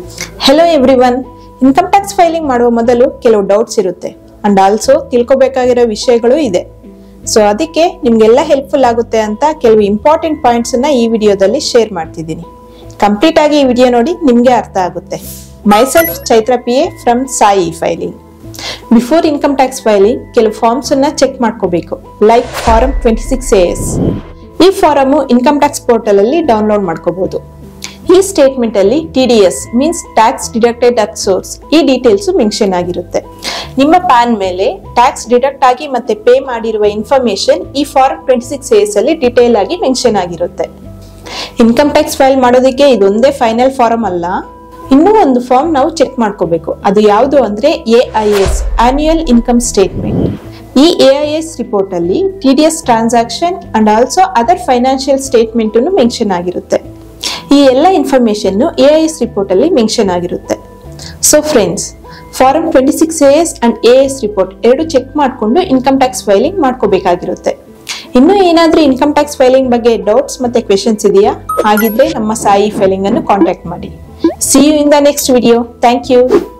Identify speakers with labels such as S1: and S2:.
S1: hello everyone income tax filing ಮಾಡುವ ಮೊದಲು ಕೆಲವು ಡೌಟ್ಸ್ ಇರುತ್ತೆ ಅಂಡ್ ಆಲ್ಸೋ ತಿಳ್ಕೊಬೇಕಾಗಿರೋ ವಿಷಯಗಳು ಇದೆ ಸೊ ಅದಕ್ಕೆ ನಿಮ್ಗೆಲ್ಲ ಹೆಲ್ಪ್ಫುಲ್ ಆಗುತ್ತೆ ಅಂತ ಕೆಲವು ಇಂಪಾರ್ಟೆಂಟ್ ಪಾಯಿಂಟ್ಸ್ ಅನ್ನ ಈ ವಿಡಿಯೋದಲ್ಲಿ ಶೇರ್ ಮಾಡ್ತಿದ್ದೀನಿ ಕಂಪ್ಲೀಟ್ ಆಗಿ ಈ ವಿಡಿಯೋ ನೋಡಿ ನಿಮ್ಗೆ ಅರ್ಥ ಆಗುತ್ತೆ myself Chaitra P A from Sai filing before income tax filing ಕೆಲವು ಫಾರ್ಮ್ಸ್ ಅನ್ನ ಚೆಕ್ ಮಾಡ್ಕೋಬೇಕು like form twenty six A S ಈ ಫಾರಮ್ ಇನ್ಕಮ್ ಟ್ಯಾಕ್ಸ್ ಪೋರ್ಟಲ್ ಅಲ್ಲಿ ಡೌನ್ಲೋಡ್ ಮಾಡ್ಕೋಬಹುದು ಈ ಸ್ಟೇಟ್ಮೆಂಟ್ ಅಲ್ಲಿ T D S means tax deducted at source ಈ details mention ಆಗಿರುತ್ತೆ ನಿಮ್ಮ ಪ್ಯಾನ್ ಮೇಲೆ ಟ್ಯಾಕ್ಸ್ ಡಿಡಕ್ಟ್ ಆಗಿ ಮತ್ತೆ ಪೇ ಮಾಡಿರುವ ಇನ್ಫಾರ್ಮೇಶನ್ ಈ ಫಾರ್ಮ್ ಟ್ವೆಂಟಿ ಸಿಕ್ಸ್ ಎಸ್ ಅಲ್ಲಿ ಡಿಟೇಲ್ ಆಗಿ ಮೆನ್ಷನ್ ಆಗಿರುತ್ತೆ ಇನ್ಕಮ್ ಟ್ಯಾಕ್ಸ್ ಫೈಲ್ ಮಾಡೋದಕ್ಕೆ ಇದೊಂದೇ ಫೈನಲ್ ಫಾರಂ ಅಲ್ಲ ಇನ್ನೂ ಒಂದು ಫಾರ್ಮ್ ನಾವು ಚೆಕ್ ಮಾಡ್ಕೋಬೇಕು ಅದು ಯಾವುದು ಅಂದ್ರೆ A I S annual income statement ಈ ಎ ಐ ಎಸ್ ರಿಪೋರ್ಟ್ ಅಲ್ಲಿ T D S transaction and also other financial statement mention ಆಗಿರುತ್ತೆ ಈ ಎಲ್ಲ information A I S report ಅಲ್ಲಿ ಮೆನ್ಷನ್ ಆಗಿರುತ್ತೆ so friends form twenty six A S and A S report ಎರಡು check ಮಾಡಿಕೊಂಡು income tax filing ಮಾಡ್ಕೋಬೇಕಾಗಿರುತ್ತೆ ಇನ್ನು ಏನಾದ್ರೂ ಇನ್ಕಮ್ ಟ್ಯಾಕ್ಸ್ ಫೈಲಿಂಗ್ ಬಗ್ಗೆ ಡೌಟ್ಸ್ ಮತ್ತೆ ಕ್ವೆಶನ್ಸ್ ಇದೆಯಾ ಹಾಗಿದ್ರೆ ನಮ್ಮ ಸಾಯಿ ಫೈಲಿಂಗ್ ಅನ್ನು ಕಾಂಟ್ಯಾಕ್ಟ್ ಮಾಡಿ see you in the next video thank you